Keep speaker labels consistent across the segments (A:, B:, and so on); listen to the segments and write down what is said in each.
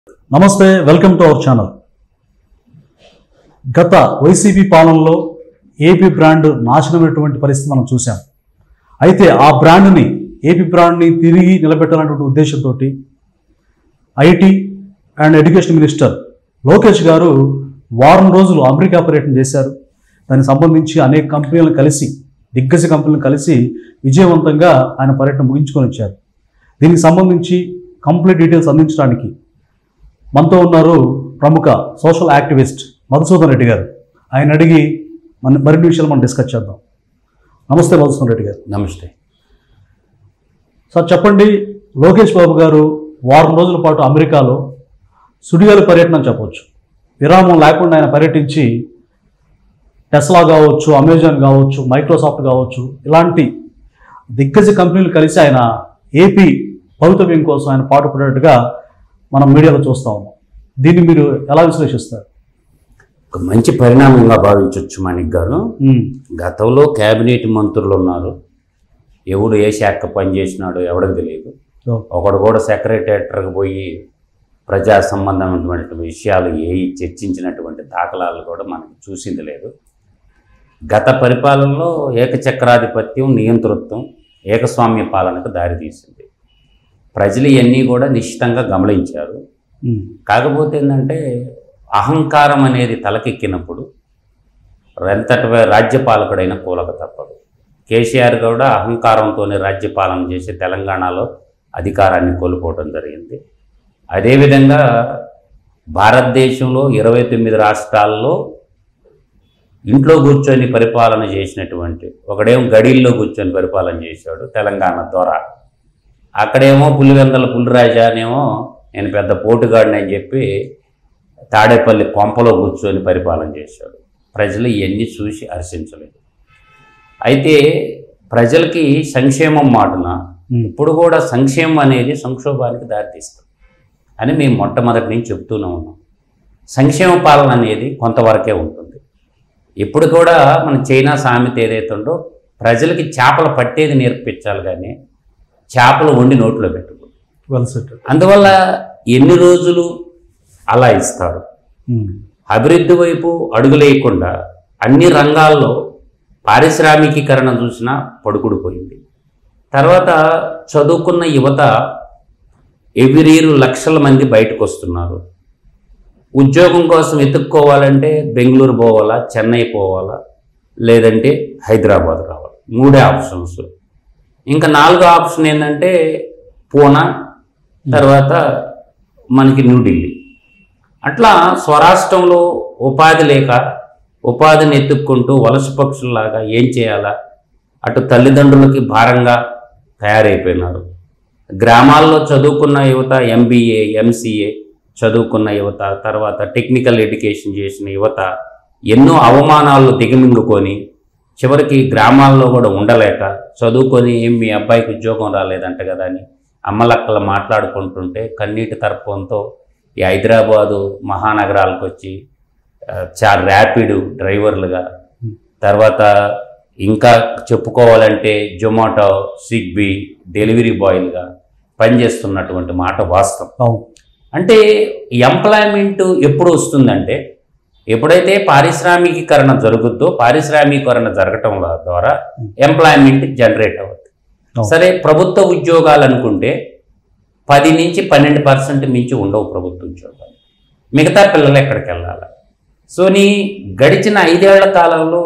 A: నమస్తే welcome to our channel గత YCP పాలనలో ఏపీ బ్రాండ్ నాశనమైనటువంటి పరిస్థితి మనం చూసాం అయితే ఆ బ్రాండ్ని ఏపీ బ్రాండ్ని తిరిగి నిలబెట్టాలన్నటువంటి ఉద్దేశంతో IT and education minister Lokesh garu వారం రోజులు అమెరికా పర్యటన చేశారు దానికి సంబంధించి అనేక కంపెనీలను కలిసి దిగ్గజ కంపెనీలను కలిసి విజయవంతంగా ఆయన పర్యటన ముగించుకొని వచ్చారు దీనికి సంబంధించి కంప్లీట్ డీటెయిల్స్ అందించడానికి మనతో ఉన్నారు ప్రముఖ సోషల్ యాక్టివిస్ట్ మధుసూదన్ రెడ్డి గారు ఆయన అడిగి మన మరిన్ని విషయాలు మనం డిస్కస్ చేద్దాం నమస్తే మధుసూదన్ రెడ్డి గారు
B: నమస్తే
A: సార్ చెప్పండి లోకేష్ బాబు గారు వారం రోజుల పాటు అమెరికాలో సుడిగాలి పర్యటన అని చెప్పవచ్చు విరామం లేకుండా ఆయన పర్యటించి టెస్లా కావచ్చు అమెజాన్ కావచ్చు మైక్రోసాఫ్ట్ కావచ్చు ఇలాంటి దిగ్గజ కంపెనీలు కలిసి ఆయన ఏపీ భవితవ్యం కోసం ఆయన పాటుపడినట్టుగా మనం మీడియాలో చూస్తా ఉన్నాం దీన్ని మీరు ఎలా విశ్లేషిస్తారు
B: ఒక మంచి పరిణామంగా భావించవచ్చు మాణిక్ గారు
A: ఉమ్,
B: గతంలో కేబినెట్ మంత్రులు ఉన్నారు ఎవడు ఏ శాఖ పనిచేసినాడో ఎవరికి తెలియదు
A: ఓ,
B: ఒకడు కూడా సెక్రటేటర్కి పోయి ప్రజా సంబంధమైనటువంటి విషయాలు ఏ చర్చించినటువంటి దాఖలాలు కూడా మనకు చూసింది లేదు గత పరిపాలనలో ఏకచక్రాధిపత్యం నియంతృత్వం ఏకస్వామ్య పాలనకు దారితీసింది ప్రజలు ఇవన్నీ కూడా నిశ్చితంగా గమనించారు
A: ఉమ్,
B: కాకపోతే ఏంటంటే అహంకారం అనేది తలకెక్కినప్పుడు ఎంతటి రాజ్యపాలకుడైన కూలక తప్పదు కేసీఆర్ కూడా అహంకారంతోనే రాజ్యపాలన చేసి తెలంగాణలో అధికారాన్ని కోల్పోవడం జరిగింది అదేవిధంగా భారతదేశంలో ఇరవై తొమ్మిది రాష్ట్రాల్లో ఇంట్లో కూర్చొని పరిపాలన చేసినటువంటి ఒకడేమో గడిల్లో కూర్చొని పరిపాలన చేశాడు తెలంగాణ ద్వారా అక్కడేమో పులివెందల పులిరాజా అనేమో నేను పెద్ద పోటుగాడిని అని చెప్పి తాడేపల్లి కొంపలో కూర్చొని పరిపాలన చేశాడు ప్రజలు ఇవన్నీ చూసి హర్షించలేదు అయితే ప్రజలకి సంక్షేమం మాటున
A: ఉమ్,
B: ఇప్పుడు కూడా సంక్షేమం అనేది సంక్షోభానికి దారితీస్తుంది అని మేము మొట్టమొదటి నుంచి చెప్తూనే ఉన్నాం సంక్షేమ పాలన అనేది కొంతవరకే ఉంటుంది ఇప్పుడు కూడా మన చైనా సామెత ఏదైతే ఉందో ప్రజలకి చేపలు పట్టేది నేర్పించాలి కానీ చేపలు వండి నోట్లో పెట్టుకో
A: వెల్ సెట్
B: అందువల్ల ఎన్ని రోజులు అలా ఇస్తారు
A: ఉమ్,
B: అభివృద్ధి వైపు అడుగులేయకుండా అన్ని రంగాల్లో పారిశ్రామికీకరణ చూసినా పడుకుడిపోయింది తర్వాత చదువుకున్న యువత ఎవ్రీ ఇయర్ లక్షల మంది బయటకు వస్తున్నారు ఉద్యోగం కోసం వెతుక్కోవాలంటే బెంగళూరు పోవాలా చెన్నై పోవాలా లేదంటే హైదరాబాద్ రావాలి మూడే ఆప్షన్స్ ఇంకా నాలుగో ఆప్షన్ ఏంటంటే పూనా తర్వాత మనకి న్యూఢిల్లీ అట్లా స్వరాష్ట్రంలో ఉపాధి లేక ఉపాధిని ఎత్తుక్కుంటూ వలస పక్షుల్లాగా ఏం చేయాలా అటు తల్లిదండ్రులకి భారంగా తయారైపోయినారు గ్రామాల్లో చదువుకున్న యువత ఎంబీఏ ఎంసీఏ చదువుకున్న యువత తర్వాత టెక్నికల్ ఎడ్యుకేషన్ చేసిన యువత ఎన్నో అవమానాలు దిగమింగుకొని చివరికి గ్రామాల్లో కూడా ఉండలేక చదువుకొని ఏం మీ అబ్బాయికి ఉద్యోగం రాలేదంట కదా అని అమ్మలక్కలు మాట్లాడుకుంటుంటే కన్నీటి తర్పంతో ఈ హైదరాబాదు మహానగరాలకు వచ్చి ఆ, చా ర్యాపిడ్ డ్రైవర్లుగా తర్వాత ఇంకా చెప్పుకోవాలంటే జొమాటో స్విగ్గీ డెలివరీ బాయ్లుగా పనిచేస్తున్నటువంటి మాట వాస్తవం
A: అవును
B: అంటే ఎంప్లాయ్మెంట్ ఎప్పుడు వస్తుందంటే ఎప్పుడైతే పారిశ్రామికీకరణ జరుగుద్దో పారిశ్రామికీకరణ జరగటం ద్వారా ఎంప్లాయ్మెంట్ జనరేట్ అవుతుంది
A: అవును.
B: సరే ప్రభుత్వ ఉద్యోగాలు అనుకుంటే పది నుంచి పన్నెండు పర్సెంట్ మించి ఉండవు ప్రభుత్వ ఉద్యోగాలు మిగతా పిల్లలు ఎక్కడికి వెళ్ళాలి సో నీ గడిచిన ఐదేళ్ల కాలంలో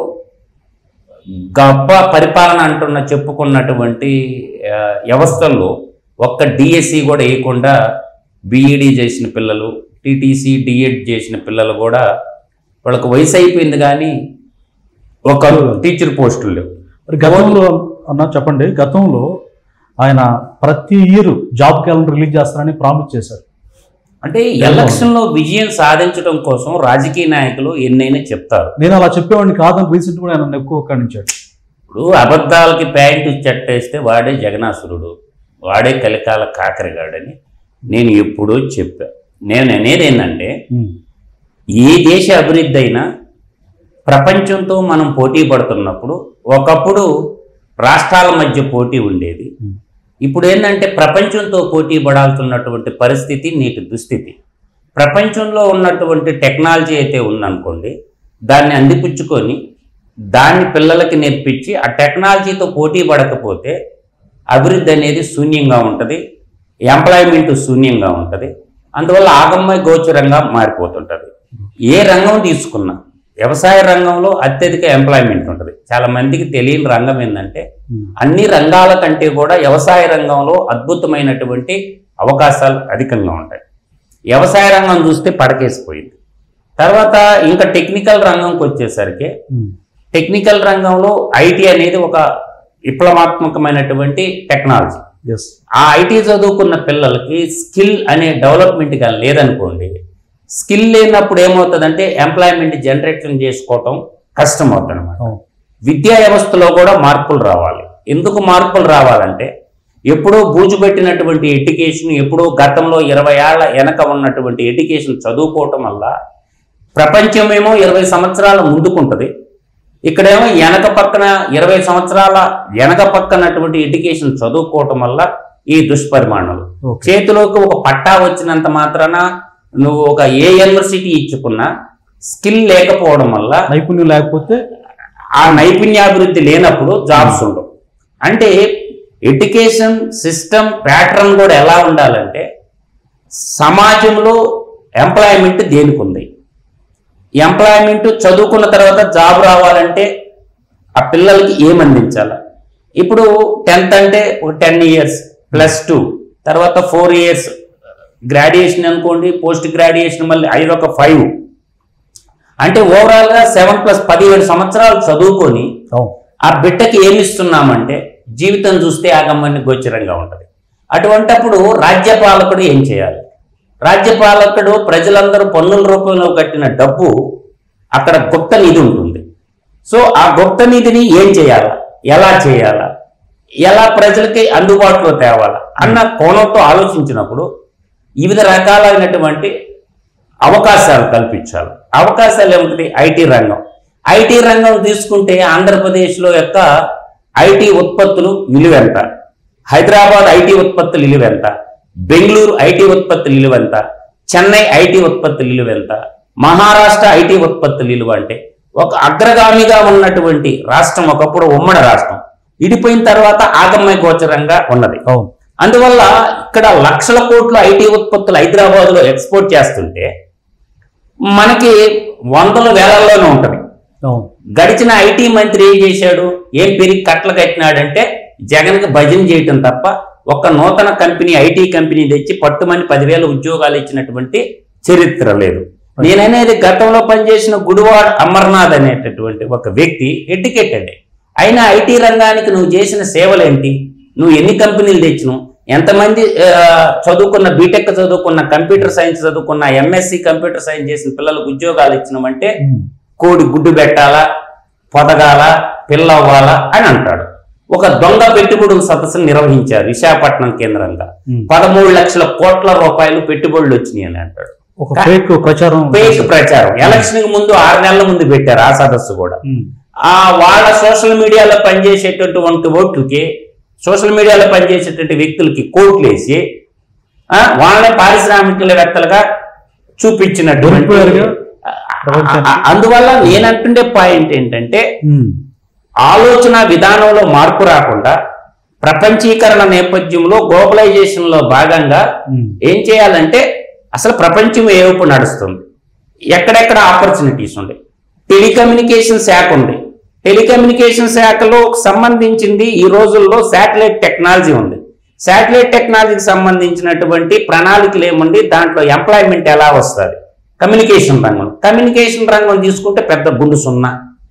B: గొప్ప పరిపాలన అంటున్న చెప్పుకున్నటువంటి ఆ, వ్యవస్థల్లో ఒక్క డిఎస్సి కూడా వేయకుండా బీఈడి చేసిన పిల్లలు టీటీసీ డిఎడ్ చేసిన పిల్లలు కూడా వాళ్ళకి వయసు అయిపోయింది కానీ ఒక టీచర్ పోస్టులు లేవు
A: మరి గతంలో అన్న చెప్పండి గతంలో ఆయన ప్రతి ఇయర్ జాబ్ క్యాలెండర్ రిలీజ్ చేస్తారని ప్రామిస్ చేశారు
B: అంటే ఎలక్షన్లో విజయం సాధించడం కోసం రాజకీయ నాయకులు ఎన్నైనా చెప్తారు
A: నేను అలా చెప్పేవాడిని కాదని రీసెంట్ కూడా ఆయన ఎక్కువ ఖండించాడు
B: ఇప్పుడు అబద్ధాలకి ప్యాంటు చెట్టేస్తే వాడే జగనాసురుడు వాడే కలికాల కాకరగాడని నేను ఎప్పుడూ చెప్పా నేను అనేది ఏంటంటే
A: ఉమ్,
B: ఏ దేశ అభివృద్ధి అయినా ప్రపంచంతో మనం పోటీ పడుతున్నప్పుడు ఒకప్పుడు రాష్ట్రాల మధ్య పోటీ ఉండేది
A: ఉమ్,
B: ఇప్పుడు ఏంటంటే ప్రపంచంతో పోటీ పడాల్సినటువంటి పరిస్థితి నేటి దుస్థితి ప్రపంచంలో ఉన్నటువంటి టెక్నాలజీ అయితే ఉందనుకోండి దాన్ని అందిపుచ్చుకొని దాన్ని పిల్లలకి నేర్పించి ఆ టెక్నాలజీతో పోటీ పడకపోతే అభివృద్ధి అనేది శూన్యంగా ఉంటుంది ఎంప్లాయ్మెంట్ శూన్యంగా ఉంటుంది అందువల్ల ఆగమ్య గోచరంగా మారిపోతుంటుంది ఏ రంగం తీసుకున్నా వ్యవసాయ రంగంలో అత్యధిక ఎంప్లాయ్మెంట్ ఉంటుంది చాలా మందికి తెలియని రంగం ఏంటంటే
A: ఉమ్.
B: అన్ని రంగాల కంటే కూడా వ్యవసాయ రంగంలో అద్భుతమైనటువంటి అవకాశాలు అధికంగా ఉంటాయి వ్యవసాయ రంగం చూస్తే పడకేసిపోయింది తర్వాత ఇంకా టెక్నికల్ రంగంకి వచ్చేసరికి
A: ఉమ్.
B: టెక్నికల్ రంగంలో ఐటీ అనేది ఒక విప్లవాత్మకమైనటువంటి టెక్నాలజీ
A: ఎస్
B: ఆ ఐటీ చదువుకున్న పిల్లలకి స్కిల్ అనే డెవలప్మెంట్ కానీ లేదనుకోండి స్కిల్ లేనప్పుడు ఏమవుతుందంటే ఎంప్లాయ్మెంట్ జనరేషన్ చేసుకోవటం కష్టం అవుతుంది అనమాట
A: అవును
B: విద్యా వ్యవస్థలో కూడా మార్పులు రావాలి ఎందుకు మార్పులు రావాలంటే ఎప్పుడో బూజు పెట్టినటువంటి ఎడ్యుకేషన్ ఎప్పుడో గతంలో ఇరవై ఏళ్ల వెనక ఉన్నటువంటి ఎడ్యుకేషన్ చదువుకోవటం వల్ల ప్రపంచమేమో ఇరవై సంవత్సరాల ముందుకుంటుంది ఇక్కడేమో వెనక పక్కన ఇరవై సంవత్సరాల వెనక పక్కనటువంటి ఎడ్యుకేషన్ చదువుకోవటం వల్ల ఈ దుష్పరిమాణాలు
A: ఓకే
B: చేతిలోకి ఒక పట్టా వచ్చినంత మాత్రాన నువ్వు ఒక ఏ యూనివర్సిటీ ఇచ్చుకున్నా స్కిల్ లేకపోవడం వల్ల
A: నైపుణ్యం లేకపోతే
B: ఆ నైపుణ్యాభివృద్ధి లేనప్పుడు జాబ్స్ ఉండవు అంటే ఎడ్యుకేషన్ సిస్టమ్ ప్యాటర్న్ కూడా ఎలా ఉండాలంటే సమాజంలో ఎంప్లాయ్మెంట్ దేనికి ఉంది ఎంప్లాయ్మెంట్ చదువుకున్న తర్వాత జాబ్ రావాలంటే ఆ పిల్లలకి ఏం అందించాలి ఇప్పుడు టెన్త్ అంటే ఒక టెన్ ఇయర్స్ ప్లస్ టూ తర్వాత ఫోర్ ఇయర్స్ గ్రాడ్యుయేషన్ అనుకోండి పోస్ట్ గ్రాడ్యుయేషన్ మళ్ళీ ఐదు ఒక ఫైవ్ అంటే ఓవరాల్గా సెవెన్ ప్లస్ పదిహేడు సంవత్సరాలు చదువుకొని
A: అవును
B: ఆ బిడ్డకి ఏమి ఇస్తున్నామంటే జీవితం చూస్తే ఆగమ్మని గోచరంగా ఉంటుంది అటువంటప్పుడు రాజ్యపాలకుడు ఏం చేయాలి రాజ్యపాలకుడు ప్రజలందరూ పన్నుల రూపంలో కట్టిన డబ్బు అక్కడ గుప్త నిధి ఉంటుంది సో ఆ గుప్త నిధిని ఏం చేయాలా ఎలా చేయాలా ఎలా ప్రజలకి అందుబాటులో తేవాలా అన్న కోణంతో ఆలోచించినప్పుడు వివిధ రకాలైనటువంటి అవకాశాలు కల్పించాలి అవకాశాలు ఏమిటి ఐటీ రంగం ఐటీ రంగం తీసుకుంటే ఆంధ్రప్రదేశ్లో యొక్క ఐటీ ఉత్పత్తులు విలువ ఎంత హైదరాబాద్ ఐటీ ఉత్పత్తుల విలువ ఎంత బెంగళూరు ఐటీ ఉత్పత్తుల విలువ ఎంత చెన్నై ఐటీ ఉత్పత్తుల విలువ ఎంత మహారాష్ట్ర ఐటీ ఉత్పత్తుల విలువ అంటే ఒక అగ్రగామిగా ఉన్నటువంటి రాష్ట్రం ఒకప్పుడు ఉమ్మడి రాష్ట్రం ఇడిపోయిన తర్వాత ఆగమ్య గోచరంగా ఉన్నది
A: అవును
B: అందువల్ల ఇక్కడ లక్షల కోట్ల ఐటీ ఉత్పత్తులు హైదరాబాద్ లో ఎక్స్పోర్ట్ చేస్తుంటే మనకి వందల వేలల్లోనే ఉంటది
A: అవును
B: గడిచిన ఐటీ మంత్రి ఏం చేశాడు ఏం పెరిగి కట్టలు కట్టినాడంటే జగన్కి భజన చేయటం తప్ప ఒక్క నూతన కంపెనీ ఐటీ కంపెనీ తెచ్చి పట్టుమని పదివేల ఉద్యోగాలు ఇచ్చినటువంటి చరిత్ర లేదు నేననేది గతంలో పనిచేసిన గుడివాడ అమర్నాథ్ అనేటటువంటి ఒక వ్యక్తి ఎడ్యుకేటెడ్ అయినా ఐటీ రంగానికి నువ్వు చేసిన సేవలేంటి నువ్వు ఎన్ని కంపెనీలు తెచ్చినావు ఎంతమంది ఆ, చదువుకున్న బీటెక్ చదువుకున్న కంప్యూటర్ సైన్స్ చదువుకున్న ఎంఎస్సి కంప్యూటర్ సైన్స్ చేసిన పిల్లలకు ఉద్యోగాలు ఇచ్చినామంటే
A: ఉమ్.
B: కోడి గుడ్డు పెట్టాలా పొదగాల పిల్లవ్వాలా అని అంటాడు ఒక దొంగ పెట్టుబడుల సదస్సును నిర్వహించారు విశాఖపట్నం కేంద్రంగా
A: ఉమ్.
B: పదమూడు లక్షల కోట్ల రూపాయలు పెట్టుబడులు వచ్చినాయి అని అంటాడు
A: ఒక ఫేక్ ప్రచారం
B: ఫేక్ ప్రచారం ఎలక్షన్ కి ముందు ఆరు నెలల ముందు పెట్టారు ఆ సదస్సు కూడా
A: ఉమ్.
B: ఆ వాళ్ళ సోషల్ మీడియాలో పనిచేసేటటువంటి ఓట్లకి సోషల్ మీడియాలో పనిచేసేటువంటి వ్యక్తులకి కోట్లు వేసి ఆ, వాళ్ళనే పారిశ్రామికవేత్తలుగా చూపించినటువంటి
A: దొరికిపోయారుగా
B: ఆ, ఆ, అందువల్ల నేనంటుండే పాయింట్ ఏంటంటే
A: ఉమ్.
B: ఆలోచన విధానంలో మార్పు రాకుండా ప్రపంచీకరణ నేపథ్యంలో గ్లోబలైజేషన్ లో భాగంగా
A: ఉమ్.
B: ఏం చేయాలంటే అసలు ప్రపంచం ఏ వైపు నడుస్తుంది ఎక్కడెక్కడ ఆపర్చునిటీస్ ఉంది టెలికమ్యూనికేషన్ శాఖ ఉంది టెలికమ్యూనికేషన్ శాఖలో సంబంధించింది ఈ రోజుల్లో శాటిలైట్ టెక్నాలజీ ఉంది శాటిలైట్ టెక్నాలజీకి సంబంధించినటువంటి ప్రణాళికలు ఏముంది దాంట్లో ఎంప్లాయ్మెంట్ ఎలా వస్తుంది కమ్యూనికేషన్ రంగం కమ్యూనికేషన్ రంగం తీసుకుంటే పెద్ద గుండు సున్నా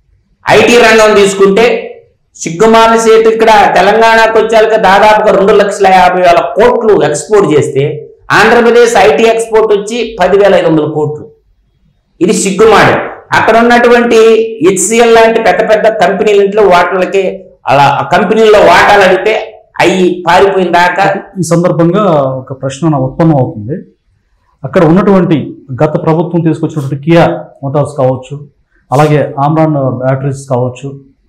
B: ఐటీ రంగం తీసుకుంటే సిగ్గుమాల సేటు ఇక్కడ తెలంగాణకు వచ్చాక దాదాపుగా రెండు లక్షల యాభై వేల కోట్లు ఎక్స్పోర్ట్ చేస్తే ఆంధ్రప్రదేశ్ ఐటీ ఎక్స్పోర్ట్ వచ్చి పదివేల ఐదు వందల కోట్లు ఇది సిగ్గుమాడ అక్కడ ఉన్నటువంటి హెచ్సిఎల్ లాంటి పెద్ద పెద్ద కంపెనీల వాటిలకి అలా ఆ కంపెనీల్లో వాటాలు అడిగితే అవి పారిపోయిన దాకా
A: ఈ సందర్భంగా ఒక ప్రశ్న నా ఉత్పన్నం అవుతుంది అక్కడ ఉన్నటువంటి గత ప్రభుత్వం తీసుకొచ్చినటువంటి కియా మోటార్స్ కావచ్చు అలాగే ఆమ్రాన్ బ్యాటరీస్ కావచ్చు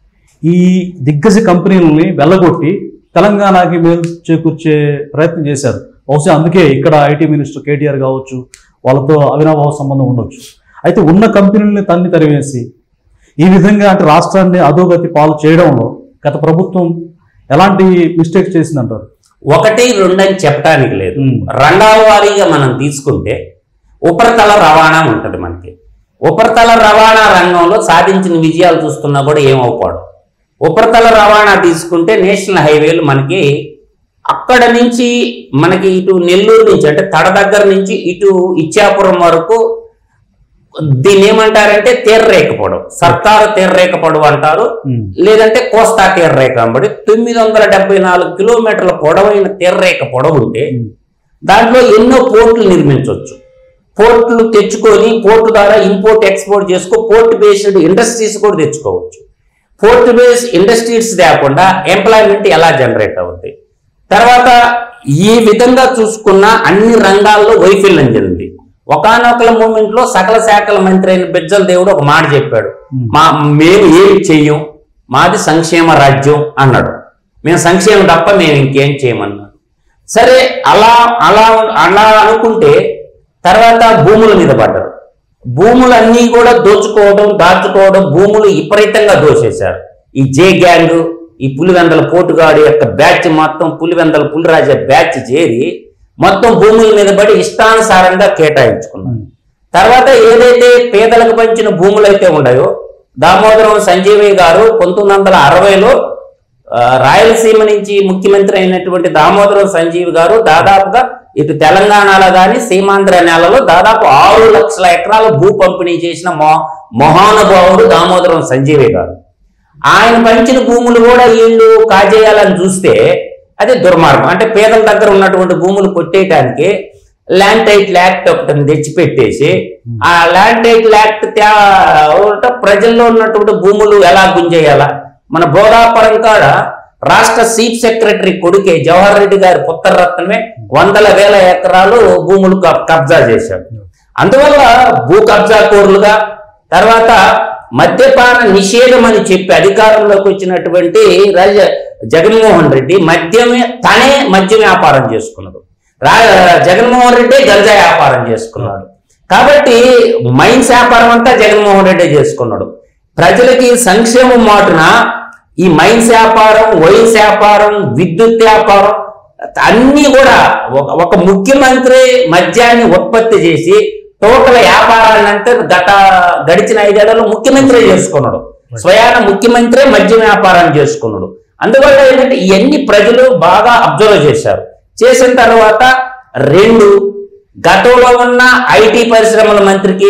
A: ఈ దిగ్గజ కంపెనీలని వెళ్ళగొట్టి తెలంగాణకి మేలు చేకూర్చే ప్రయత్నం చేశారు బహుశా అందుకే ఇక్కడ ఐటీ మినిస్టర్ కేటీఆర్ కావచ్చు వాళ్ళతో అవినాభావ సంబంధం ఉండొచ్చు అయితే ఉన్న కంపెనీలని తన్ని తరివేసి ఈ విధంగా అంటే రాష్ట్రాన్ని అధోగతి పాలు చేయడంలో గత ప్రభుత్వం ఎలాంటి మిస్టేక్ చేసిందంటారు
B: ఒకటి రెండు అని చెప్పడానికి లేదు
A: ఉమ్.
B: రంగాల వారీగా మనం తీసుకుంటే ఉపరితల రవాణా ఉంటుంది మనకి ఉపరితల రవాణా రంగంలో సాధించిన విజయాలు చూస్తున్నా కూడా ఏమవుకోవడం ఉపరితల రవాణా తీసుకుంటే నేషనల్ హైవేలు మనకి అక్కడ నుంచి మనకి ఇటు నెల్లూరు నుంచి అంటే తడ దగ్గర నుంచి ఇటు ఇచ్చాపురం వరకు దీన్ని ఏమంటారంటే తీర్రేఖ పొడవు సర్కారు తీర్రేఖ పొడవు అంటారు
A: ఉమ్.
B: లేదంటే కోస్తా తీర్రేఖ అంబడి తొమ్మిది వందల డెబ్బై నాలుగు కిలోమీటర్ల పొడవైన తీర్రేఖ పొడవు ఉంటే
A: ఉమ్.
B: దాంట్లో ఎన్నో పోర్టులు నిర్మించవచ్చు పోర్టులు తెచ్చుకొని పోర్టు ద్వారా ఇంపోర్ట్ ఎక్స్పోర్ట్ చేసుకో పోర్ట్ బేస్డ్ ఇండస్ట్రీస్ కూడా తెచ్చుకోవచ్చు పోర్ట్ బేస్ ఇండస్ట్రీస్ లేకుండా ఎంప్లాయ్మెంట్ ఎలా జనరేట్ అవుతాయి తర్వాత ఈ విధంగా చూసుకున్న అన్ని రంగాల్లో వైఫల్యం చెందింది ఒకనొకల మూమెంట్ లో సకల శాఖల మంత్రి అయిన బిజ్జల దేవుడు ఒక మాట చెప్పాడు మా మేము ఏమి చెయ్యం మాది సంక్షేమ రాజ్యం అన్నాడు మేము సంక్షేమం తప్ప మేము ఇంకేం చేయమన్నాడు సరే అలా అలా అలా అనుకుంటే తర్వాత భూముల మీద పడ్డారు భూములన్నీ కూడా దోచుకోవడం దాచుకోవడం భూములు విపరీతంగా దోచేశారు ఈ జే గ్యాంగ్ ఈ పులివెందల పోటుగాడి యొక్క బ్యాచ్ మొత్తం పులివెందల పులిరాజా బ్యాచ్ చేరి మొత్తం భూముల మీద పడి ఇష్టానుసారంగా కేటాయించుకున్నారు తర్వాత ఏదైతే పేదలకు పంచిన భూములు అయితే ఉన్నాయో దామోదరం సంజీవయ్య గారు పంతొమ్మిది వందల అరవైలో ఆ, రాయలసీమ నుంచి ముఖ్యమంత్రి అయినటువంటి దామోదరం సంజీవ్ గారు దాదాపుగా ఇటు తెలంగాణలో కానీ సీమాంధ్ర నేలలో దాదాపు ఆరు లక్షల ఎకరాల భూ పంపిణీ చేసిన మొ మహానుభావుడు దామోదరం సంజీవయ్య గారు ఆయన పంచిన భూములు కూడా వీళ్ళు కాజేయాలని చూస్తే అది దుర్మార్గం అంటే పేదల దగ్గర ఉన్నటువంటి భూములు కొట్టేయటానికి ల్యాండ్ టైటిల్ యాక్ట్ ఒకటి తెచ్చిపెట్టేసి ఆ ల్యాండ్ టైటిల్ యాక్ట్ తే- ప్రజల్లో ఉన్నటువంటి భూములు ఎలా గుంజేయాలా మన భోగాపురం కాడ రాష్ట్ర చీఫ్ సెక్రటరీ కొడుకే జవహర్ రెడ్డి గారి పుత్రరత్నమే వందల వేల ఎకరాలు భూములు కబ్- కబ్జా చేశాడు అందువల్ల భూ కబ్జా కోరులుగా తర్వాత మద్యపాన నిషేధం అని చెప్పి అధికారంలోకి వచ్చినటువంటి రాజ జగన్మోహన్ రెడ్డి మద్యమే తనే మద్యం వ్యాపారం చేసుకున్నాడు రా జగన్మోహన్ రెడ్డి గంజా వ్యాపారం చేసుకున్నాడు కాబట్టి మైన్స్ వ్యాపారం అంతా జగన్మోహన్ రెడ్డి చేసుకున్నాడు ప్రజలకి సంక్షేమం మాటున ఈ మైన్స్ వ్యాపారం వైన్స్ వ్యాపారం విద్యుత్ వ్యాపారం అన్ని కూడా ఒక ఒక ముఖ్యమంత్రి మద్యాన్ని ఉత్పత్తి చేసి టోటల్ వ్యాపారాన్ని అంతా గత గడిచిన ఐదేళ్లలో ముఖ్యమంత్రి చేసుకున్నాడు స్వయాన ముఖ్యమంత్రి మద్యం వ్యాపారం చేసుకున్నాడు అందువల్ల ఏంటంటే ఇవన్నీ ప్రజలు బాగా అబ్జర్వ్ చేశారు చేసిన తర్వాత రెండు గతంలో ఉన్న ఐటీ పరిశ్రమల మంత్రికి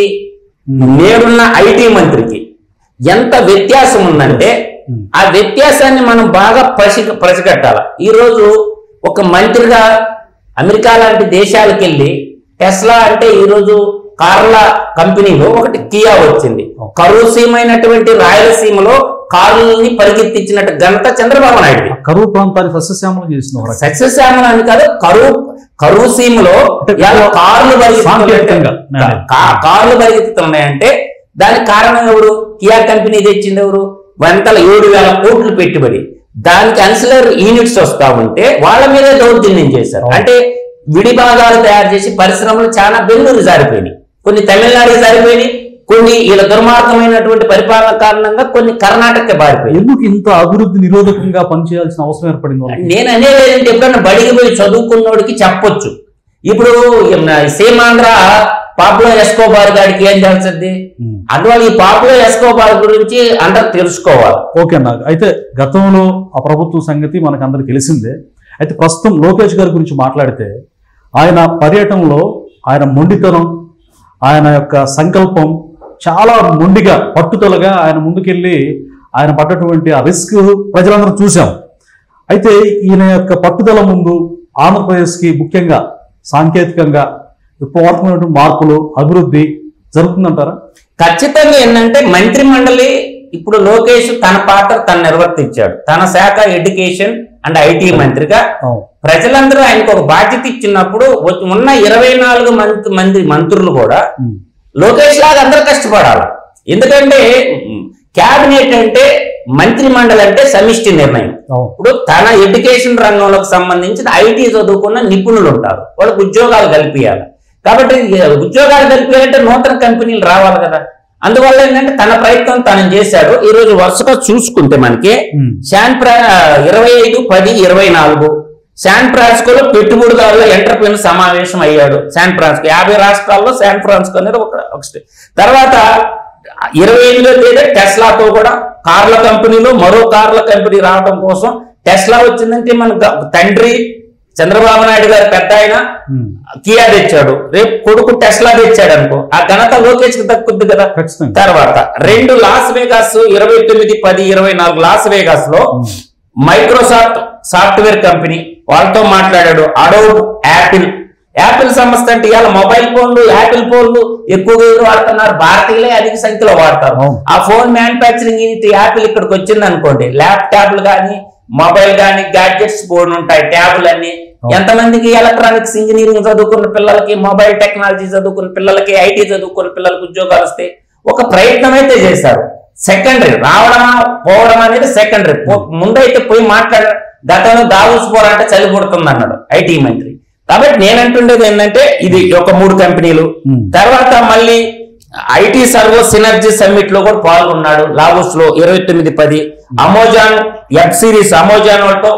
B: నేడున్న ఐటీ మంత్రికి ఎంత వ్యత్యాసం ఉందంటే ఆ వ్యత్యాసాన్ని మనం బాగా పసి పసిగట్టాలి ఈరోజు ఒక మంత్రిగా అమెరికా లాంటి దేశాలకు వెళ్ళి టెస్లా అంటే ఈరోజు కార్ల కంపెనీలో ఒకటి కియా వచ్చింది కరువు సీమైనటువంటి రాయలసీమలో కార్లని పరిగెత్తించినట్టు ఘనత చంద్రబాబు నాయుడు
A: కరువు ప్రాంతాన్ని సస్యశ్యామలం చేసిన ఒక రకం.
B: సస్యశ్యామలం అని కాదు కరువు కరువు సీమలో
A: అంటే
B: ఇవాళ కార్లు
A: సాంకేతికంగా
B: పరిగెత్తుతున్నాయి. కా- కార్లు పరిగెత్తుతున్నాయంటే దానికి కారణం ఎవరు కియా కంపెనీ తెచ్చింది ఎవరు వందల ఏడు వేల కోట్లు పెట్టుబడి దానికి అన్సిలర్ యూనిట్స్ వస్తా ఉంటే వాళ్ళ మీదే దౌర్జన్యం చేశారు అంటే విడి భాగాలు తయారు చేసి పరిశ్రమలు చాలా బెంగళూరు జారిపోయినాయి కొన్ని తమిళనాడు జారిపోయినాయి కొన్ని ఇలా దుర్మార్గమైనటువంటి పరిపాలన కారణంగా కొన్ని కర్ణాటక బారిపోయాయి
A: ఎందుకు ఇంత అభివృద్ధి నిరోధకంగా పనిచేయాల్సిన అవసరం ఏర్పడింది వాళ్ళకి?
B: నేను అనేది ఏంటంటే ఎప్పుడన్నా బడికి పోయి చదువుకున్నోడికి చెప్పొచ్చు ఇప్పుడు సీమాంధ్ర పాపులో ఎస్కోబార్ గారికి ఏం తెలుస్తుంది
A: ఉమ్.
B: అందువల్ల ఈ పాపులో ఎస్కోబార్ గురించి అందరు తెలుసుకోవాలి
A: ఓకే అన్న అయితే గతంలో ఆ ప్రభుత్వం సంగతి మనకు అందరికి తెలిసిందే అయితే ప్రస్తుతం లోకేష్ గారి గురించి మాట్లాడితే ఆయన పర్యటనలో ఆయన మొండితనం ఆయన యొక్క సంకల్పం చాలా మొండిగా పట్టుదలగా ఆయన ముందుకెళ్ళి ఆయన పడ్డటువంటి ఆ రిస్క్ ప్రజలందరూ చూసాం అయితే ఈయన యొక్క పట్టుదల ముందు ఆంధ్రప్రదేశ్కి ముఖ్యంగా సాంకేతికంగా విప్లవాత్మకమైనటువంటి మార్పులు అభివృద్ధి జరుగుతుందంటారా
B: ఖచ్చితంగా ఏంటంటే మంత్రి మండలి ఇప్పుడు లోకేష్ తన పాత్ర తను నిర్వర్తించాడు తన శాఖ ఎడ్యుకేషన్ అండ్ ఐటీ మంత్రిగా
A: అవును.
B: ప్రజలందరూ ఆయనకు ఒక బాధ్యత ఇచ్చినప్పుడు వచ్చి- ఉన్న ఇరవై నాలుగు మంది మంది మంత్రులు కూడా
A: ఉమ్.
B: లోకేష్ లాగా అందరూ కష్టపడాలి ఎందుకంటే క్యాబినెట్ అంటే మంత్రి మండలి అంటే సమిష్టి నిర్ణయం
A: అవును
B: ఇప్పుడు తన ఎడ్యుకేషన్ రంగంలోకి సంబంధించిన ఐటీ చదువుకున్న నిపుణులు ఉంటారు వాళ్ళకి ఉద్యోగాలు కల్పించాలి కాబట్టి ఈ ఉద్యోగాలు కలిపేయాలంటే నూతన కంపెనీలు రావాలి కదా అందువల్ల ఏంటంటే తన ప్రయత్నం తను చేశాడు ఈ రోజు వరుసగా చూసుకుంటే మనకి
A: ఉమ్.
B: శాన్ ఫ్రా ఇరవై ఐదు పది ఇరవై నాలుగు శాన్ ఫ్రాన్సిస్కోలో పెట్టుబడిదారుల ఎంటర్ప్రీనర్ సమావేశం అయ్యాడు శాన్ ఫ్రాన్సిస్కో యాభై రాష్ట్రాల్లో శాన్ ఫ్రాన్సిస్కో అనేది ఒక ఒక స్టే- తర్వాత ఇరవై ఎనిమిదో తేదీ టెస్లాతో కూడా కార్ల కంపెనీలో మరో కార్ల కంపెనీ రావడం కోసం టెస్లా వచ్చిందంటే మన గ- తండ్రి చంద్రబాబు నాయుడు గారు పెద్ద ఆయన
A: ఉమ్.
B: కియా తెచ్చాడు రేపు కొడుకు టెస్లా తెచ్చాడు అనుకో ఆ ఘనత లోకేష్ కి దక్కుద్ది కదా
A: ఖచ్చితంగా
B: తర్వాత రెండు లాస్ వేగాస్ ఇరవై తొమ్మిది పది ఇరవై నాలుగు లాస్ వేగాస్ లో మైక్రోసాఫ్ట్ సాఫ్ట్వేర్ కంపెనీ వాళ్ళతో మాట్లాడాడు అడోబ్ యాపిల్ యాపిల్ సంస్థ అంటే ఇవాళ మొబైల్ ఫోన్లు యాపిల్ ఫోన్లు ఎక్కువగా ఎవరు వాడుతున్నారు భారతీయులే అధిక సంఖ్యలో వాడతారు
A: అవును.
B: ఆ ఫోన్ మ్యానుఫ్యాక్చరింగ్ యూనిట్ యాపిల్ ఇక్కడికి వచ్చింది అనుకోండి ల్యాప్టాప్లు కానీ మొబైల్ కానీ గ్యాడ్జెట్స్ బోర్డు ఉంటాయి ట్యాబులు అన్ని
A: అవును.
B: ఎంతమందికి ఎలక్ట్రానిక్స్ ఇంజనీరింగ్ చదువుకున్న పిల్లలకి మొబైల్ టెక్నాలజీ చదువుకున్న పిల్లలకి ఐటీ చదువుకున్న పిల్లలకి ఉద్యోగాలు వస్తాయి ఒక ప్రయత్నం అయితే చేశారు సెకండరీ రావడమా పోవడం అనేది సెకండరీ ముందైతే పోయి మాట్లాడ గతంలో దావూస్ పోరంటే చలి పుడుతుంది అన్నాడు ఐటీ మంత్రి కాబట్టి నేనంటుండేది ఏంటంటే ఇది ఒక మూడు కంపెనీలు
A: Hmm.
B: తర్వాత మళ్ళీ ఐటీ సర్వో సినర్జీ సమ్మిట్ లో కూడా పాల్గొన్నాడు లావోస్ లో ఇరవై తొమ్మిది పది అమోజాన్ వెబ్ సిరీస్ అమోజాన్ వాళ్ళతో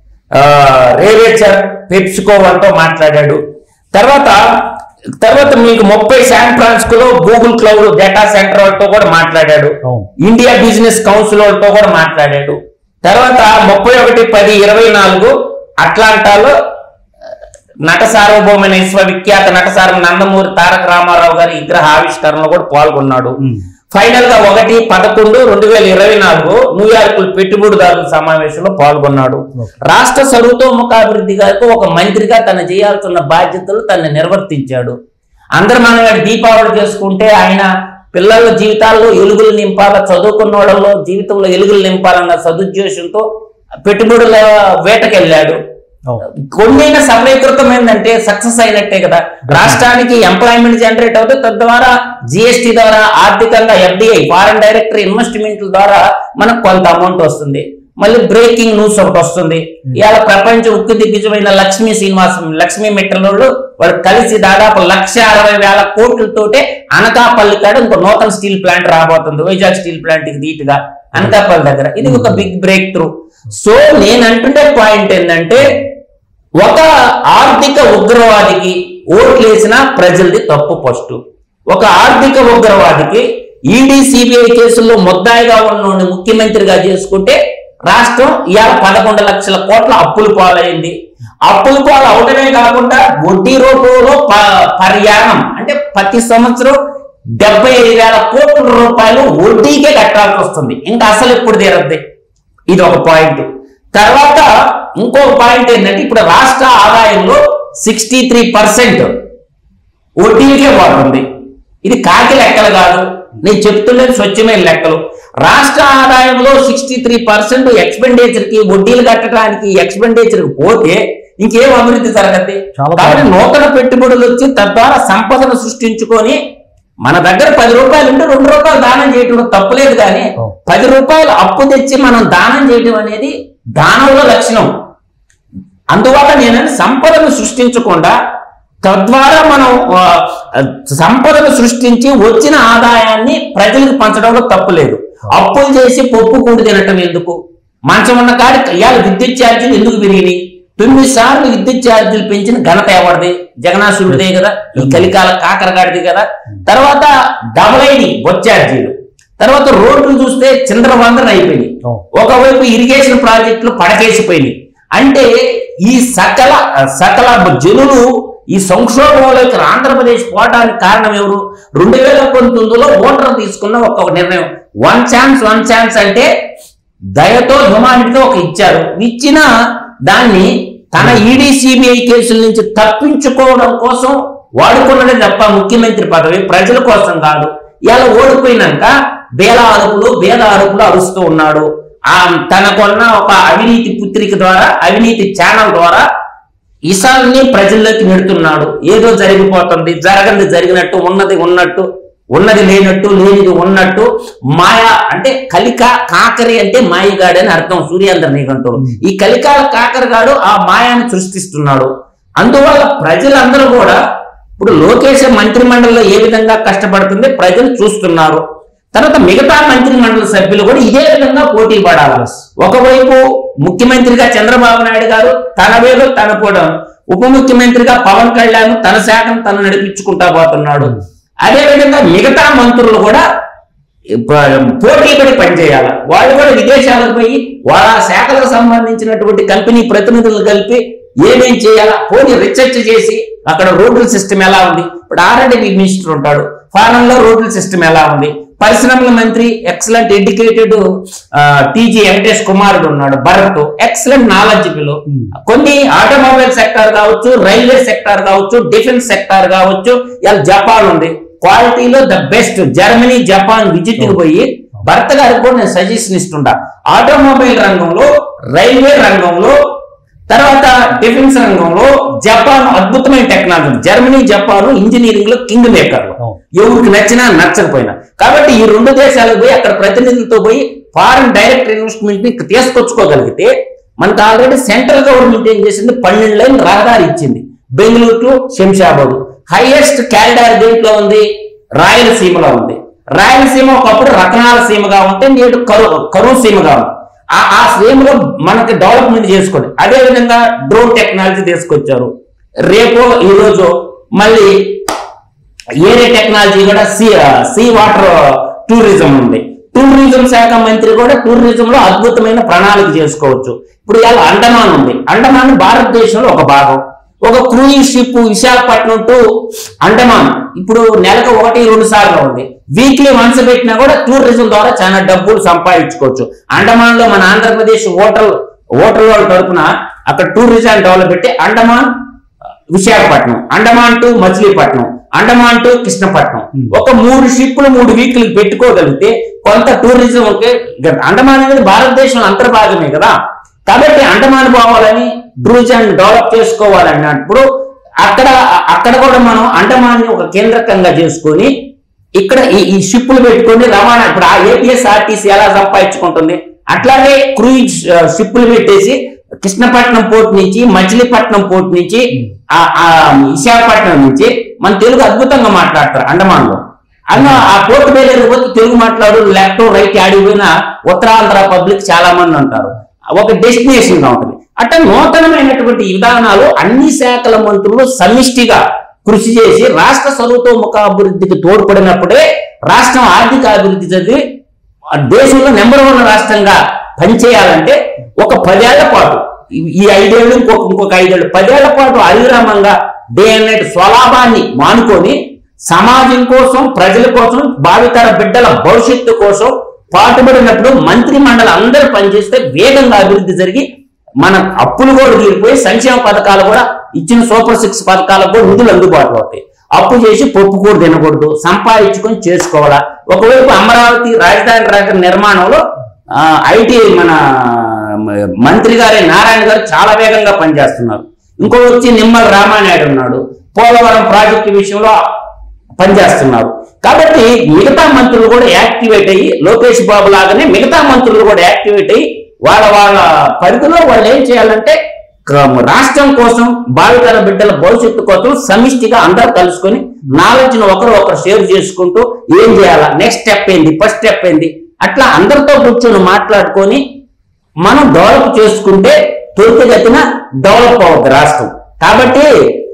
B: రేవేచర్ పెప్సికో వాళ్ళతో మాట్లాడాడు తర్వాత తర్వాత మీకు ముప్పై శాన్ ఫ్రాన్సిస్కోలో గూగుల్ క్లౌడ్ డేటా సెంటర్ వాళ్ళతో కూడా మాట్లాడాడు
A: అవును
B: ఇండియా బిజినెస్ కౌన్సిల్ వాళ్ళతో కూడా మాట్లాడాడు తర్వాత ముప్పై ఒకటి పది ఇరవై నాలుగు అట్లాంటాలో నట సార్వభౌమైన విశ్వవిఖ్యాత నట సార్వ నందమూరి తారక రామారావు గారి విగ్రహ ఆవిష్కరణలో కూడా పాల్గొన్నాడు
A: ఉమ్.
B: ఫైనల్ గా ఒకటి పదకొండు రెండు వేల ఇరవై నాలుగు న్యూయార్క్ పెట్టుబడిదారుల సమావేశంలో పాల్గొన్నాడు రాష్ట్ర సర్వతోముఖాభివృద్ధి గారికి ఒక మంత్రిగా తను చేయాల్సిన బాధ్యతలు తను నిర్వర్తించాడు అందరు మనం దీపావళి చేసుకుంటే ఆయన పిల్లల జీవితాల్లో ఎలుగులు నింపాల చదువుకున్న వాళ్ళలో జీవితంలో ఎలుగులు నింపాలన్న సదుద్దేశంతో పెట్టుబడుల వేటకెళ్ళాడు
A: అవును
B: కొన్నైనా సఫలీకృతం ఏంటంటే సక్సెస్ అయినట్టే కదా రాష్ట్రానికి ఎంప్లాయ్మెంట్ జనరేట్ అవుతుంది తద్వారా జిఎస్టి ద్వారా ఆర్థికంగా ఎఫ్డిఐ ఫారెన్ డైరెక్టర్ ఇన్వెస్ట్మెంట్ల ద్వారా మనకు కొంత అమౌంట్ వస్తుంది మళ్ళీ బ్రేకింగ్ న్యూస్ ఒకటి వస్తుంది ఇవాళ ప్రపంచ ఉక్కు దిగ్గజమైన లక్ష్మీ శ్రీనివాసం లక్ష్మీ మిట్టలోళ్ళు వాడు కలిసి దాదాపు లక్ష అరవై వేల కోట్లతోటే అనకాపల్లి కాడ ఇంకో నూతన స్టీల్ ప్లాంట్ రాబోతుంది వైజాగ్ స్టీల్ ప్లాంట్ కి ధీటుగా అనకాపల్లి దగ్గర ఇది ఒక బిగ్ బ్రేక్ త్రూ సో నేను అంటుండే పాయింట్ ఏంటంటే ఒక ఆర్థిక ఉగ్రవాదికి ఓట్లేసిన ప్రజలది తప్పు ఫస్ట్ ఒక ఆర్థిక ఉగ్రవాదికి ఈడీ సిబిఐ కేసుల్లో ముద్దాయిగా ఉన్న ముఖ్యమంత్రిగా చేసుకుంటే రాష్ట్రం ఇవాళ పదకొండు లక్షల కోట్ల అప్పులు పాలైంది అప్పులు పాలు అవటమే కాకుండా వడ్డీ రూపంలో ప- పర్యాణం అంటే ప్రతి సంవత్సరం డెబ్బై ఐదు వేల కోట్ల రూపాయలు వడ్డీకే కట్టాల్సి వస్తుంది ఇంకా అసలు ఎప్పుడు తీరద్ది ఇది ఒక పాయింట్ తర్వాత ఇంకొక పాయింట్ ఏంటంటే ఇప్పుడు రాష్ట్ర ఆదాయంలో సిక్స్టీ త్రీ పర్సెంట్ వడ్డీలకే పోతుంది ఇది కాకి లెక్కలు కాదు నేను చెప్తున్నది స్వచ్ఛమైన లెక్కలు రాష్ట్ర ఆదాయంలో సిక్స్టీ త్రీ పర్సెంట్ ఎక్స్పెండిచర్ కి వడ్డీలు కట్టడానికి ఎక్స్పెండిచర్ కి పోతే ఇంకేం అభివృద్ధి జరగద్ది
A: చాలా
B: కాబట్టి
A: బాగుంది.
B: నూతన పెట్టుబడులు వచ్చి తద్వారా సంపదను సృష్టించుకొని మన దగ్గర పది రూపాయలు ఉంటే రెండు రూపాయలు దానం చేయటం తప్పులేదు కానీ
A: అవును.
B: పది రూపాయలు అప్పు తెచ్చి మనం దానం చేయటం అనేది దానంలో లక్షణం అందువల్ల నేను సంపదను సృష్టించకుండా తద్వారా మనం ఆ, సంపదను సృష్టించి వచ్చిన ఆదాయాన్ని ప్రజలకు పంచడంలో తప్పు లేదు అప్పులు చేసి పప్పు కూడి తినటం ఎందుకు మంచం ఉన్న కాడి ఇవాళ విద్యుత్ ఛార్జీలు ఎందుకు పెరిగినాయి తొమ్మిది సార్లు విద్యుత్ ఛార్జీలు పెంచిన ఘనత ఎవరిది జగనాసురుడిదే కదా ఈ కలికాల కాకరగాడిది కదా తర్వాత డబుల్ అయినాయి బొత్ ఛార్జీలు తర్వాత రోడ్లు చూస్తే చిందరవందర అయిపోయినాయి
A: అవును.
B: ఒకవైపు ఇరిగేషన్ ప్రాజెక్టులు పడకేసిపోయినాయి అంటే ఈ సకల సకల జనులు ఈ సంక్షోభంలోకి ఆంధ్రప్రదేశ్ పోవడానికి కారణం ఎవరు రెండు వేల పంతొమ్మిదిలో ఓటర్ తీసుకున్న ఒక నిర్ణయం వన్ ఛాన్స్ వన్ ఛాన్స్ అంటే దయతో హ్యుమానిటీతో ఒక ఇచ్చారు ఇచ్చిన దాన్ని తన ఈడీ సిబిఐ కేసుల నుంచి తప్పించుకోవడం కోసం వాడుకున్నదే తప్ప ముఖ్యమంత్రి పదవి ప్రజల కోసం కాదు ఇలా ఓడిపోయినాక బేల అరుపులు బేద అరుపులు అరుస్తూ ఉన్నాడు ఆ తనకున్న ఒక అవినీతి పుత్రిక ద్వారా అవినీతి ఛానల్ ద్వారా ఇసాల్ని ప్రజల్లోకి నెడుతున్నాడు ఏదో జరిగిపోతుంది జరగంది జరిగినట్టు ఉన్నది ఉన్నట్టు ఉన్నది లేనట్టు లేనిది ఉన్నట్టు మాయ అంటే కలిక కాకరి అంటే మాయగాడు అని అర్థం సూర్యాంధ్ర నిఘంటుడు ఈ కలికాల కాకరగాడు ఆ మాయాన్ని సృష్టిస్తున్నాడు అందువల్ల ప్రజలందరూ కూడా ఇప్పుడు లోకేష్ మంత్రి మండలిలో ఏ విధంగా కష్టపడుతుంది ప్రజలు చూస్తున్నారు తర్వాత మిగతా మంత్రి మండలి సభ్యులు కూడా ఇదే విధంగా పోటీ పడాలి ఒకవైపు ముఖ్యమంత్రిగా చంద్రబాబు నాయుడు గారు తన వేలు తన కూడా ఉప ముఖ్యమంత్రిగా పవన్ కళ్యాణ్ తన శాఖను తను నడిపించుకుంటా పోతున్నాడు అదే విధంగా మిగతా మంత్రులు కూడా ప- పోటీ పడి పనిచేయాలి వాళ్ళు కూడా విదేశాలకు పోయి వాళ్ళ శాఖలకు సంబంధించినటువంటి కంపెనీ ప్రతినిధులు కలిపి ఏమేం చేయాలా పోనీ రీసెర్చ్ చేసి అక్కడ రోడ్ల సిస్టమ్ ఎలా ఉంది ఇప్పుడు ఆర్ఎండ్ మినిస్టర్ ఉంటాడు ఫారెన్ లో రోడ్ల సిస్టమ్ ఎలా ఉంది పరిశ్రమల మంత్రి ఎక్సలెంట్ ఎడ్యుకేటెడ్ టీజీ వెంకటేష్ కుమారుడు ఉన్నాడు భరత్ ఎక్సలెంట్ నాలెడ్జబుల్ కొన్ని ఆటోమొబైల్ సెక్టార్ కావచ్చు రైల్వే సెక్టార్ కావచ్చు డిఫెన్స్ సెక్టార్ కావచ్చు ఇలా జపాన్ ఉంది క్వాలిటీలో the best Germany Japan visit కి పోయి భర్త గారికి కూడా నేను సజెషన్ ఇస్తుంటా ఆటోమొబైల్ రంగంలో రైల్వే రంగంలో తర్వాత డిఫెన్స్ రంగంలో జపాన్ అద్భుతమైన టెక్నాలజీ జర్మనీ జపాన్ ఇంజనీరింగ్ లో కింగ్ మేకర్లు
A: అవును.
B: ఎవరికి నచ్చినా నచ్చకపోయినా కాబట్టి ఈ రెండు దేశాలకు పోయి అక్కడ ప్రతినిధులతో పోయి ఫారెన్ డైరెక్ట్ ఇన్వెస్ట్మెంట్ ని తీసుకొచ్చుకోగలిగితే మనకు ఆల్రెడీ సెంట్రల్ గవర్నమెంట్ ఏం చేసింది పన్నెండు లైన్ రహదారి ఇచ్చింది Bengaluru to Shamshabad highest corridor దేంట్లో ఉంది రాయలసీమలో ఉంది రాయలసీమ ఒకప్పుడు రత్నాల సీమగా ఉంటే నేడు కరు కరువు సీమగా ఉంది ఆ ఆ సీమలో మనకి డెవలప్మెంట్ చేసుకోండి అదే విధంగా డ్రోన్ టెక్నాలజీ తీసుకొచ్చారు రేపు ఈ రోజు మళ్ళీ ఏరే టెక్నాలజీ కూడా సీ సీ వాటర్ టూరిజం ఉంది టూరిజం శాఖ మంత్రి కూడా టూరిజం లో అద్భుతమైన ప్రణాళిక చేసుకోవచ్చు ఇప్పుడు ఇవాళ అండమాన్ ఉంది అండమాన్ భారతదేశంలో ఒక భాగం ఒక cruise ship Visakhapatnam to Andaman ఇప్పుడు నెలకు ఒకటి రెండు సార్లు ఉంది వీక్లీ వన్స్ పెట్టినా కూడా టూరిజం ద్వారా చాలా డబ్బులు సంపాదించుకోవచ్చు అండమాన్ లో మన ఆంధ్రప్రదేశ్ హోటల్ హోటల్ వాళ్ళ తరపున అక్కడ టూరిజం డెవలప్ పెట్టి అండమాన్ విశాఖపట్నం అండమాన్ టు మచిలీపట్నం అండమాన్ టు కృష్ణపట్నం ఒక మూడు షిప్పులు మూడు వీక్లు పెట్టుకోగలిగితే కొంత టూరిజం ఒకే అండమాన్ అనేది భారతదేశంలో అంతర్భాగమే కదా కాబట్టి అండమాన్ పోవాలని టూరిజం డెవలప్ చేసుకోవాలన్నప్పుడు అక్కడ అక్కడ కూడా మనం అండమాన్ ని ఒక కేంద్రకంగా చేసుకొని ఇక్కడ ఈ ఈ షిప్పులు పెట్టుకొని రవాణా ఇప్పుడు ఆ ఏపీఎస్ ఆర్టీసీ ఎలా సంపాదించుకుంటుంది అట్లాగే క్రూయిజ్ ఆ, షిప్పులు పెట్టేసి కృష్ణపట్నం పోర్ట్ నుంచి మచిలీపట్నం పోర్ట్ నుంచి ఆ ఆ విశాఖపట్నం నుంచి మన తెలుగు అద్భుతంగా మాట్లాడతారు అండమాన్ లో అన్న ఆ పోర్ట్ పేరు పోతే తెలుగు మాట్లాడు లెఫ్ట్ రైట్ ఆడిపోయిన ఉత్తరాంధ్ర పబ్లిక్ చాలా మంది ఉంటారు ఒక డెస్టినేషన్ గా ఉంటుంది అట్లా నూతనమైనటువంటి విధానాలు అన్ని శాఖల మంత్రులు సమిష్టిగా కృషి చేసి రాష్ట్ర సర్వతోముఖ అభివృద్ధికి తోడ్పడినప్పుడే రాష్ట్రం ఆర్థిక అభివృద్ధి చదివి ఆ దేశంలో నెంబర్ వన్ రాష్ట్రంగా పనిచేయాలంటే ఒక పదేళ్ల పాటు ఈ- ఈ ఐదేళ్ళు ఇంకొక ఇంకొక ఐదేళ్ళు పదేళ్ల పాటు అవిరామంగా డే అండ్ నైట్ స్వలాభాన్ని మానుకొని సమాజం కోసం ప్రజల కోసం భావితర బిడ్డల భవిష్యత్తు కోసం పాటుపడినప్పుడు మంత్రి మండలి అందరూ పనిచేస్తే వేగంగా అభివృద్ధి జరిగి మన అప్పులు కూడా తీరిపోయి సంక్షేమ పథకాలు కూడా ఇచ్చిన సూపర్ సిక్స్ పథకాలకు కూడా నిధులు అందుబాటులో అవుతాయి అప్పు చేసి పప్పు కూర తినకూడదు సంపాదించుకొని చేసుకోవాలా ఒకవైపు అమరావతి రాజధాని రాక నిర్మాణంలో ఐటీ మన మ- మంత్రి గారి నారాయణ గారు చాలా వేగంగా పనిచేస్తున్నారు ఇంకో వచ్చి నిమ్మల రామానాయుడు ఉన్నాడు పోలవరం ప్రాజెక్టు విషయంలో పనిచేస్తున్నారు కాబట్టి మిగతా మంత్రులు కూడా యాక్టివేట్ అయ్యి లోకేష్ బాబు లాగానే మిగతా మంత్రులు కూడా యాక్టివేట్ అయ్యి వాళ్ళ వాళ్ళ పరిధిలో వాళ్ళు ఏం చేయాలంటే క- రాష్ట్రం కోసం భావితర బిడ్డల భవిష్యత్తు కోసం సమిష్టిగా అందరూ కలుసుకొని నాలెడ్జ్ ఒకరు ఒకరు షేర్ చేసుకుంటూ ఏం చేయాలా నెక్స్ట్ స్టెప్ ఏంది ఫస్ట్ స్టెప్ ఏంది అట్లా అందరితో కూర్చొని మాట్లాడుకొని మనం డెవలప్ చేసుకుంటే త్వరితగతిన డెవలప్ అవుతుంది రాష్ట్రం కాబట్టి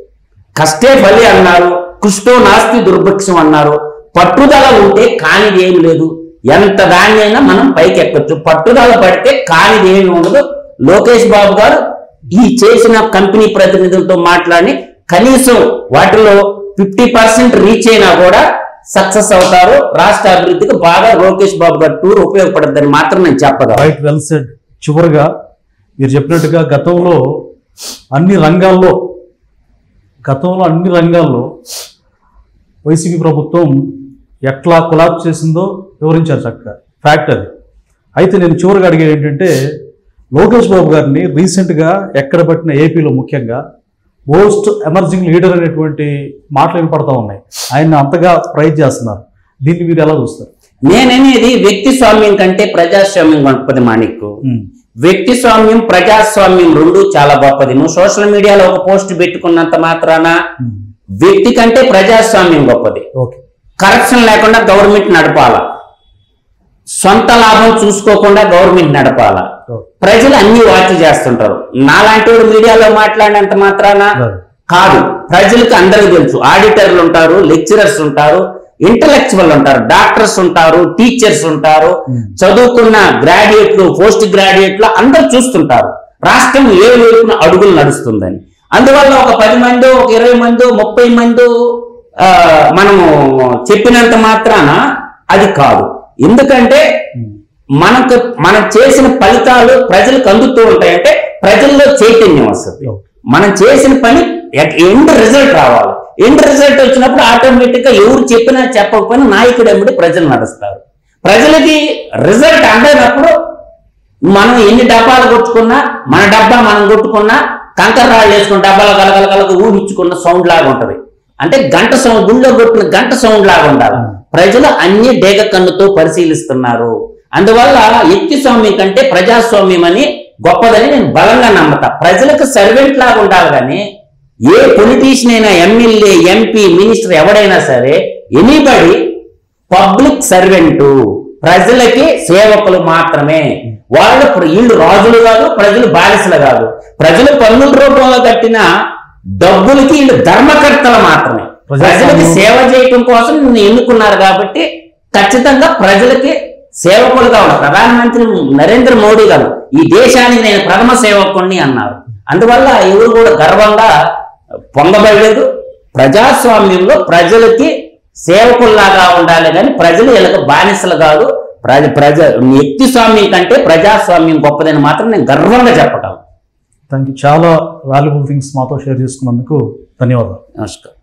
B: కష్టే బలి అన్నారు కుష్టో నాస్తి దుర్భిక్షం అన్నారు పట్టుదల ఉంటే కానిది ఏమి లేదు ఎంత దాన్ని అయినా మనం పైకి ఎక్కచ్చు పట్టుదల పడితే కానిది ఏమి ఉండదు లోకేష్ బాబు గారు ఈ చేసిన కంపెనీ ప్రతినిధులతో మాట్లాడి కనీసం వాటిలో ఫిఫ్టీ పర్సెంట్ రీచ్ అయినా కూడా సక్సెస్ అవుతారు రాష్ట్ర అభివృద్ధికి బాగా లోకేష్ బాబు గారి టూర్ ఉపయోగపడుతుందని మాత్రం నేను చెప్పగలను
A: రైట్ వెల్ సెడ్ చివరిగా మీరు చెప్పినట్టుగా గతంలో అన్ని రంగాల్లో గతంలో అన్ని రంగాల్లో వైసీపీ ప్రభుత్వం ఎట్లా కొలాప్స్ చేసిందో వివరించారు చక్కగా ఫ్యాక్ట్ అది అయితే నేను చివరిగా అడిగేది ఏంటంటే లోకేష్ బాబు గారిని రీసెంట్గా ఎక్కడ పట్టిన ఏపీలో ముఖ్యంగా మోస్ట్ ఎమర్జింగ్ లీడర్ అనేటువంటి మాటలు వినపడతా ఉన్నాయి ఆయన అంతగా ప్రైజ్ చేస్తున్నారు దీన్ని మీరు ఎలా చూస్తారు
B: నేననేది వ్యక్తి స్వామ్యం కంటే ప్రజాస్వామ్యం గొప్పది మాణిక్కు
A: ఉమ్,
B: వ్యక్తి స్వామ్యం ప్రజాస్వామ్యం రెండు చాలా గొప్పది నువ్వు సోషల్ మీడియాలో ఒక పోస్ట్ పెట్టుకున్నంత మాత్రాన
A: ఉమ్,
B: వ్యక్తి కంటే ప్రజాస్వామ్యం గొప్పది
A: ఓకే
B: కరప్షన్ లేకుండా గవర్నమెంట్ నడపాల సొంత లాభం చూసుకోకుండా గవర్నమెంట్ నడపాల
A: ఓకే.
B: ప్రజలు అన్ని వాచ్ చేస్తుంటారు నాలాంటి వాడు మీడియాలో మాట్లాడినంత మాత్రాన
A: Right.
B: కాదు ప్రజలకు అందరికీ తెలుసు ఆడిటర్లు ఉంటారు లెక్చరర్స్ ఉంటారు ఇంటలెక్చువల్ ఉంటారు డాక్టర్స్ ఉంటారు టీచర్స్ ఉంటారు
A: Hmm.
B: చదువుకున్న గ్రాడ్యుయేట్లు పోస్ట్ గ్రాడ్యుయేట్లు అందరూ చూస్తుంటారు రాష్ట్రం ఏ వైపున అడుగులు నడుస్తుందని అందువల్ల ఒక పది మంది ఒక ఇరవై మంది ముప్పై మంది ఆ, మనము చెప్పినంత మాత్రాన అది కాదు ఎందుకంటే
A: ఉమ్.
B: మనకు మనం చేసిన ఫలితాలు ప్రజలకు అందుతూ ఉంటాయంటే ప్రజల్లో చైతన్యం వస్తుంది
A: ఓకే.
B: మనం చేసిన పని ఎండ్ రిజల్ట్ రావాలి ఎండ్ రిజల్ట్ వచ్చినప్పుడు ఆటోమేటిక్ గా ఎవరు చెప్పినా చెప్పకపోయినా నాయకుడు ఎమ్మడి ప్రజలు నడుస్తారు ప్రజలకి రిజల్ట్ అందనప్పుడు మనం ఎన్ని డబ్బాలు కొట్టుకున్నా మన డబ్బా మనం కొట్టుకున్నా కంకర రాళ్ళు వేసుకున్న డబ్బాలు కలగల కలగ ఊహించుకున్న సౌండ్ లాగా ఉంటది అంటే గంట సౌండ్ గుండెలో కొట్టిన గంట సౌండ్ లాగా ఉండాలి ప్రజలు అన్ని డేగ కన్నుతో పరిశీలిస్తున్నారు అందువల్ల వ్యక్తి స్వామ్యం కంటే ప్రజాస్వామ్యం అని గొప్పదని నేను బలంగా నమ్ముతా ప్రజలకు సర్వెంట్ లాగా ఉండాలి కానీ ఏ పొలిటీషియన్ అయినా ఎమ్మెల్యే ఎంపీ మినిస్టర్ ఎవడైనా సరే ఎనీబడి పబ్లిక్ సర్వెంటు ప్రజలకి సేవకులు మాత్రమే వాళ్ళు ప్ర- వీళ్ళు రాజులు కాదు ప్రజలు బానిసలు కాదు ప్రజలు పన్నుల రూపంలో కట్టిన డబ్బులకి వీళ్ళు ధర్మకర్తలు మాత్రమే
A: ప్రజాస్వామ్యం-
B: ప్రజలకి సేవ చేయటం కోసం నిన్ను ఎన్నుకున్నారు కాబట్టి ఖచ్చితంగా ప్రజలకి సేవకులుగా ఉన్నారు ప్రధానమంత్రి నరేంద్ర మోడీ గారు ఈ దేశానికి నేను ప్రథమ సేవకుణ్ణి అన్నారు అందువల్ల ఎవరు కూడా గర్వంగా పొంగబడలేదు ప్రజాస్వామ్యంలో ప్రజలకి సేవకుల్లాగా ఉండాలి కానీ ప్రజలు వీళ్ళకి బానిసలు కాదు ప్రజ ప్రజ వ్యక్తి స్వామ్యం కంటే ప్రజాస్వామ్యం గొప్పదని మాత్రం నేను గర్వంగా చెప్పగలను
A: థ్యాంక్ యూ చాలా వాల్యుబుల్ థింగ్స్ మాతో షేర్ చేసుకున్నందుకు ధన్యవాదాలు
B: నమస్కారం